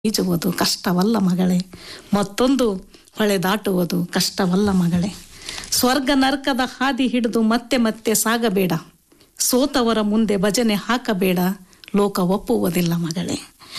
ಈಜುವುದು ಕಷ್ಟವಲ್ಲ ಮಗಳೇ ಮತ್ತೊಂದು ಹೊಳೆ ದಾಟುವುದು ಕಷ್ಟವಲ್ಲ ಮಗಳೇ ಸ್ವರ್ಗ ನರಕದ ಹಾದಿ ಹಿಡಿದು ಮತ್ತೆ ಮತ್ತೆ ಸಾಗಬೇಡ ಸೋತವರ ಮುಂದೆ ಭಜನೆ ಹಾಕಬೇಡ ಲೋಕ ಒಪ್ಪುವುದಿಲ್ಲ ಮಗಳೇ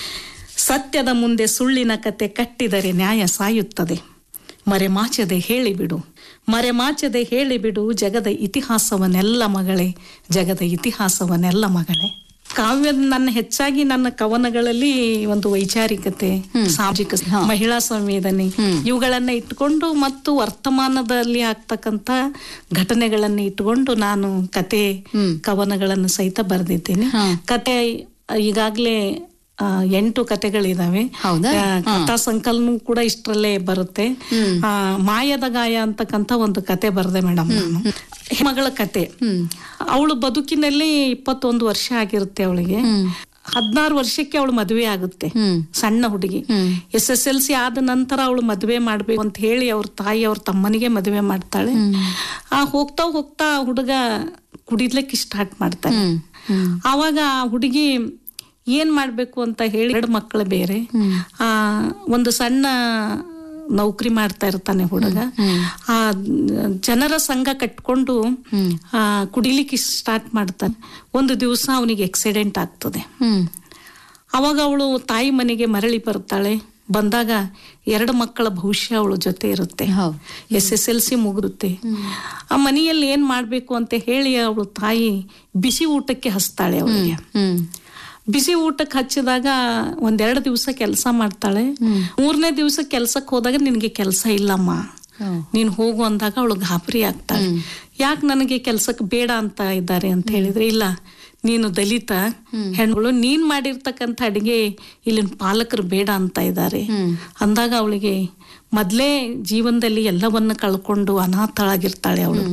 ಸತ್ಯದ ಮುಂದೆ ಸುಳ್ಳಿನ ಕತೆ ಕಟ್ಟಿದರೆ ನ್ಯಾಯ ಸಾಯುತ್ತದೆ ಮರೆಮಾಚದೆ ಹೇಳಿಬಿಡು ಮರೆಮಾಚದೆ ಹೇಳಿಬಿಡು ಜಗದ ಇತಿಹಾಸವನ್ನೆಲ್ಲ ಮಗಳೇ ಜಗದ ಇತಿಹಾಸವನ್ನೆಲ್ಲ ಮಗಳೇ ಕಾವ್ಯ ನನ್ನ ಹೆಚ್ಚಾಗಿ ನನ್ನ ಕವನಗಳಲ್ಲಿ ಒಂದು ವೈಚಾರಿಕತೆ ಸಾಮಾಜಿಕ ಮಹಿಳಾ ಸಂವೇದನೆ ಇವುಗಳನ್ನ ಇಟ್ಕೊಂಡು ಮತ್ತು ವರ್ತಮಾನದಲ್ಲಿ ಆಗ್ತಕ್ಕಂತ ಘಟನೆಗಳನ್ನ ಇಟ್ಕೊಂಡು ನಾನು ಕತೆ ಕವನಗಳನ್ನು ಸಹಿತ ಬರೆದಿದ್ದೇನೆ ಕತೆ ಈಗಾಗ್ಲೇ ಆ, ಎಂಟು ಕತೆಗಳಿದಾವೆ ಹೌದಾ? ಆ, ಕಥಾ ಸಂಕಲನ ಕೂಡ ಇಷ್ಟರಲ್ಲೇ ಬರುತ್ತೆ ಆ, ಮಾಯದ ಗಾಯ ಅಂತಕ್ಕಂತ ಒಂದು ಕತೆ ಬರೆದೆ ಮೇಡಮ್ ನಾನು ಮಗಳ ಕತೆ ಅವಳು ಬದುಕಿನಲ್ಲಿ ಇಪ್ಪತ್ತೊಂದು ವರ್ಷ ಆಗಿರುತ್ತೆ ಅವಳಿಗೆ ಹದಿನಾರು ವರ್ಷಕ್ಕೆ ಅವಳು ಮದುವೆ ಆಗುತ್ತೆ ಸಣ್ಣ ಹುಡುಗಿ ಎಸ್ ಎಸ್ ಎಲ್ ಸಿ ಆದ ನಂತರ ಅವಳು ಮದುವೆ ಮಾಡ್ಬೇಕು ಅಂತ ಹೇಳಿ ಅವ್ರ ತಾಯಿ ಅವ್ರ ತಮ್ಮನಿಗೆ ಮದುವೆ ಮಾಡ್ತಾಳೆ ಆ ಹೋಗ್ತಾ ಹೋಗ್ತಾ ಆ ಹುಡುಗ ಕುಡಿಲಿಕ್ಕೆ ಸ್ಟಾರ್ಟ್ ಮಾಡ್ತಾನೆ ಆವಾಗ ಆ ಹುಡುಗಿ ಏನ್ ಮಾಡ್ಬೇಕು ಅಂತ ಹೇಳಿ ಎರಡು ಮಕ್ಕಳು ಬೇರೆ ಆ ಒಂದು ಸಣ್ಣ ನೌಕರಿ ಮಾಡ್ತಾ ಇರ್ತಾನೆ ಹುಡುಗ ಆ ಜನರ ಸಂಘ ಕಟ್ಕೊಂಡು ಆ ಕುಡಿಲಿಕ್ಕೆ ಸ್ಟಾರ್ಟ್ ಮಾಡ್ತಾನೆ ಒಂದು ದಿವಸ ಅವನಿಗೆ ಆಕ್ಸಿಡೆಂಟ್ ಆಗ್ತದೆ ಹ್ಮ್ ಅವಾಗ ಅವಳು ತಾಯಿ ಮನೆಗೆ ಮರಳಿ ಬರ್ತಾಳೆ ಬಂದಾಗ ಎರಡು ಮಕ್ಕಳ ಭವಿಷ್ಯ ಅವಳ ಜೊತೆ ಇರುತ್ತೆ ಹೌದು ಎಸ್ ಎಸ್ ಎಲ್ ಸಿ ಮುಗಿರುತ್ತೆ ಆ ಮನೆಯಲ್ಲಿ ಏನ್ ಮಾಡ್ಬೇಕು ಅಂತ ಹೇಳಿ ಅವಳು ತಾಯಿ ಬಿಸಿ ಊಟಕ್ಕೆ ಹಸ್ತಾಳೆ ಅವಳಿಗೆ ಹ್ಮ್ ಬಿಸಿ ಊಟಕ್ಕೆ ಹಚ್ಚಿದಾಗ ಒಂದೆರಡು ದಿವಸ ಕೆಲಸ ಮಾಡ್ತಾಳೆ ಮೂರನೇ ದಿವಸ ಕೆಲ್ಸಕ್ಕೆ ಹೋದಾಗ ನಿನಗೆ ಕೆಲಸ ಇಲ್ಲಮ್ಮ ಹ್ಮ್. ನೀನ್ ಹೋಗು ಅಂದಾಗ ಅವಳು ಗಾಬರಿ ಆಗ್ತಾಳೆ ಯಾಕೆ ನನಗೆ ಕೆಲ್ಸಕ್ಕೆ ಬೇಡ ಅಂತ ಇದ್ದಾರೆ ಅಂತ ಹೇಳಿದ್ರೆ ಇಲ್ಲ ನೀನು ದಲಿತ ಹೆಣ್ಗಳು ನೀನ್ ಮಾಡಿರ್ತಕ್ಕಂಥ ಅಡಿಗೆ ಇಲ್ಲಿನ ಪಾಲಕರು ಬೇಡ ಅಂತ ಇದ್ದಾರೆ ಅಂದಾಗ ಅವಳಿಗೆ ಮೊದ್ಲೇ ಜೀವನದಲ್ಲಿ ಎಲ್ಲವನ್ನ ಕಳ್ಕೊಂಡು ಅನಾಥಳಾಗಿರ್ತಾಳೆ ಅವಳು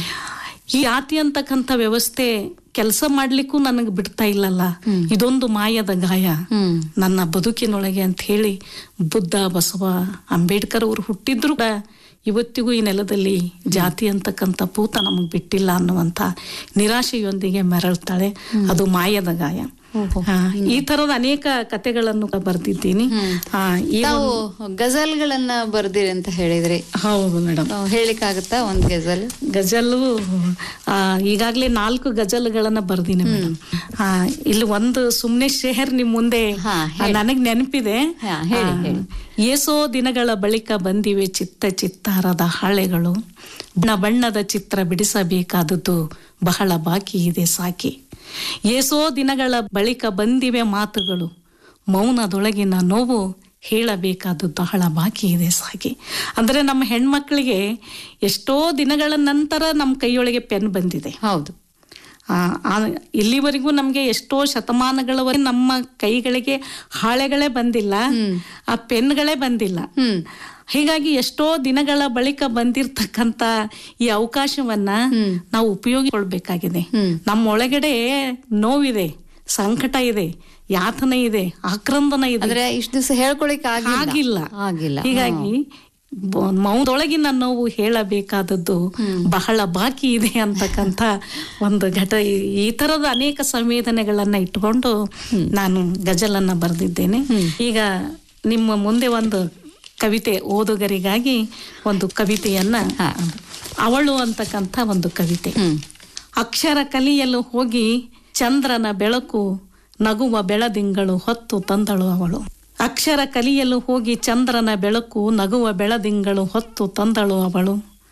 ಈ ಜಾತಿ ಅಂತಕ್ಕಂಥ ವ್ಯವಸ್ಥೆ ಕೆಲಸ ಮಾಡ್ಲಿಕ್ಕೂ ನನಗೆ ಬಿಡ್ತಾ ಇಲ್ಲಲ್ಲ ಇದೊಂದು ಮಾಯದ ಗಾಯ ಹ್ಮ್ ನನ್ನ ಬದುಕಿನೊಳಗೆ ಅಂತ ಹೇಳಿ ಬುದ್ಧ ಬಸವ ಅಂಬೇಡ್ಕರ್ ಅವರು ಹುಟ್ಟಿದ್ರು ಕೂಡ ಇವತ್ತಿಗೂ ಈ ನೆಲದಲ್ಲಿ ಜಾತಿ ಅಂತಕ್ಕಂಥ ಪೂತ ನಮಗ್ ಬಿಟ್ಟಿಲ್ಲ ಅನ್ನುವಂಥ ನಿರಾಶೆಯೊಂದಿಗೆ ಮೆರಳ್ತಾಳೆ ಅದು ಮಾಯದ ಗಾಯ ಆ, ಈ ತರದ ಅನೇಕ ಕತೆಗಳನ್ನು ಬರೆದಿದ್ದೀನಿ ಆ, ಈ ತಾವು ಗಜಲ್ಗಳನ್ನ ಬರ್ದಿರಿ ಅಂತ ಹೇಳಿದ್ರಿ ಹೌದು ಮೇಡಮ್ ತಾವು ಹೇಳಿಕ್ಕಾಗತ್ತಾ ಒಂದ್ ಗಜಲ್ ಗಜಲು ಆ, ಈಗಾಗ್ಲೇ ನಾಲ್ಕು ಗಜಲ್ಗಳನ್ನ ಬರ್ದಿನಿ ಮೇಡಮ್ ಆ, ಇಲ್ಲಿ ಒಂದು ಸುಮ್ನೆ ಶೇಹರ್ ನಿಮ್ ಮುಂದೆ ಹಾ, ಆ, ನನಗ್ ನೆನಪಿದೆ ಹಾ, ಹೇಳಿ, ಆ, ಹೇಳಿ. ಏಸೋ ದಿನಗಳ ಬಳಿಕ ಬಂದಿವೆ ಚಿತ್ತ ಚಿತ್ತಾರದ ಹಾಳೆಗಳು ಬಣ್ಣ ಬಣ್ಣದ ಚಿತ್ರ ಬಿಡಿಸಬೇಕಾದದ್ದು ಬಹಳ ಬಾಕಿ ಇದೆ ಸಾಕಿ ಏಸೋ ದಿನಗಳ ಬಳಿಕ ಬಂದಿವೆ ಮಾತುಗಳು ಮೌನದೊಳಗಿನ ನೋವು ಹೇಳಬೇಕಾದದ್ದು ಬಹಳ ಬಾಕಿ ಇದೆ ಸಾಕಿ ಅಂದ್ರೆ ನಮ್ಮ ಹೆಣ್ಮಕ್ಳಿಗೆ ಎಷ್ಟೋ ದಿನಗಳ ನಂತರ ನಮ್ಮ ಕೈಯೊಳಗೆ ಪೆನ್ ಬಂದಿದೆ ಹೌದು ಆ, ಆ, ಇಲ್ಲಿವರೆಗೂ ನಮ್ಗೆ ಎಷ್ಟೋ ಶತಮಾನಗಳವರೆಗೆ ನಮ್ಮ ಕೈಗಳಿಗೆ ಹಾಳೆಗಳೇ ಬಂದಿಲ್ಲ ಆ ಪೆನ್ಗಳೇ ಬಂದಿಲ್ಲ ಹ್ಮ್ ಹೀಗಾಗಿ ಎಷ್ಟೋ ದಿನಗಳ ಬಳಿಕ ಬಂದಿರತಕ್ಕಂತ ಈ ಅವಕಾಶವನ್ನ ನಾವು ಉಪಯೋಗಿಸ್ಕೊಳ್ಬೇಕಾಗಿದೆ ನಮ್ಮ ಒಳಗಡೆ ನೋವಿದೆ ಸಂಕಟ ಇದೆ ಯಾತನೆ ಇದೆ ಆಕ್ರಂದನ ಇದೆ ಅಂದ್ರೆ ಇಷ್ಟ ದಿವಸ ಹೇಳ್ಕೊಳಿಕ್ ಆಗಿಲ್ಲ ಆಗಿಲ್ಲ ಆಗಿಲ್ಲ ಹೀಗಾಗಿ ಬ- ಮೌನದೊಳಗಿನ ನೋವು ಹೇಳಬೇಕಾದದ್ದು ಬಹಳ ಬಾಕಿ ಇದೆ ಅಂತಕ್ಕಂಥ ಒಂದು ಘಟ ಈ- ಈ ತರದ ಅನೇಕ ಸಂವೇದನೆಗಳನ್ನ ಇಟ್ಕೊಂಡು ನಾನು ಗಜಲನ್ನ ಬರೆದಿದ್ದೇನೆ ಈಗ ನಿಮ್ಮ ಮುಂದೆ ಒಂದು ಕವಿತೆ ಓದುಗರಿಗಾಗಿ ಒಂದು ಕವಿತೆಯನ್ನ ಅವಳು ಅಂತಕ್ಕಂಥ ಒಂದು ಕವಿತೆ ಹ್ಮ್ ಅಕ್ಷರ ಕಲಿಯಲು ಹೋಗಿ ಚಂದ್ರನ ಬೆಳಕು ನಗುವ ಬೆಳದಿಂಗಳು ಹೊತ್ತು ತಂದಳು ಅವಳು ಅಕ್ಷರ ಕಲಿಯಲು ಹೋಗಿ ಚಂದ್ರನ ಬೆಳಕು ನಗುವ ಬೆಳದಿಂಗಳು ಹೊತ್ತು ತಂದಳು ಅವಳು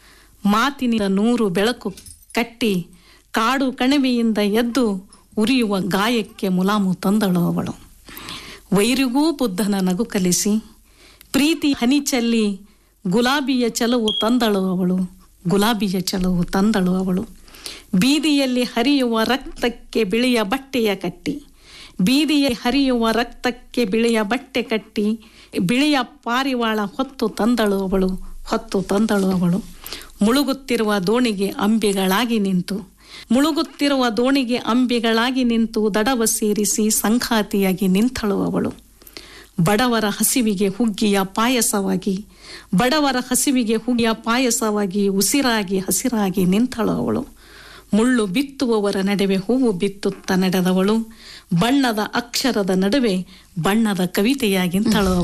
ಮಾತಿನ ನೂರು ಬೆಳಕು ಕಟ್ಟಿ ಕಾಡು ಕಣಿವೆಯಿಂದ ಎದ್ದು ಉರಿಯುವ ಗಾಯಕ್ಕೆ ಮುಲಾಮು ತಂದಳು ಅವಳು ವೈರಿಗೂ ಬುದ್ಧನ ನಗು ಕಲಿಸಿ ಪ್ರೀತಿ ಹನಿ ಚೆಲ್ಲಿ ಗುಲಾಬಿಯ ಚಲವು ತಂದಳು ಅವಳು ಗುಲಾಬಿಯ ಚಲವು ತಂದಳು ಅವಳು ಬೀದಿಯಲ್ಲಿ ಹರಿಯುವ ರಕ್ತಕ್ಕೆ ಬಿಳಿಯ ಬಟ್ಟೆಯ ಕಟ್ಟಿ ಬೀದಿಯಲ್ಲಿ ಹರಿಯುವ ರಕ್ತಕ್ಕೆ ಬಿಳಿಯ ಬಟ್ಟೆ ಕಟ್ಟಿ ಬಿಳಿಯ ಪಾರಿವಾಳ ಹೊತ್ತು ತಂದಳು ಅವಳು ಹೊತ್ತು ತಂದಳು ಅವಳು ಮುಳುಗುತ್ತಿರುವ ದೋಣಿಗೆ ಅಂಬಿಗಳಾಗಿ ನಿಂತು ಮುಳುಗುತ್ತಿರುವ ದೋಣಿಗೆ ಅಂಬಿಗಳಾಗಿ ನಿಂತು ದಡವ ಸೇರಿಸಿ ಸಂಘಾತಿಯಾಗಿ ನಿಂತಳು ಅವಳು ಬಡವರ ಹಸಿವಿಗೆ ಹುಗ್ಗಿಯ ಪಾಯಸವಾಗಿ ಬಡವರ ಹಸಿವಿಗೆ ಹುಗ್ಗಿಯ ಪಾಯಸವಾಗಿ ಉಸಿರಾಗಿ ಹಸಿರಾಗಿ ನಿಂತಳು ಅವಳು ಮುಳ್ಳು ಬಿತ್ತುವವರ ನಡುವೆ ಹೂವು ಬಿತ್ತುತ್ತ ನಡೆದವಳು ಬಣ್ಣದ ಅಕ್ಷರದ ನಡುವೆ ಬಣ್ಣದ ಕವಿತೆಯಾಗಿಂತಳು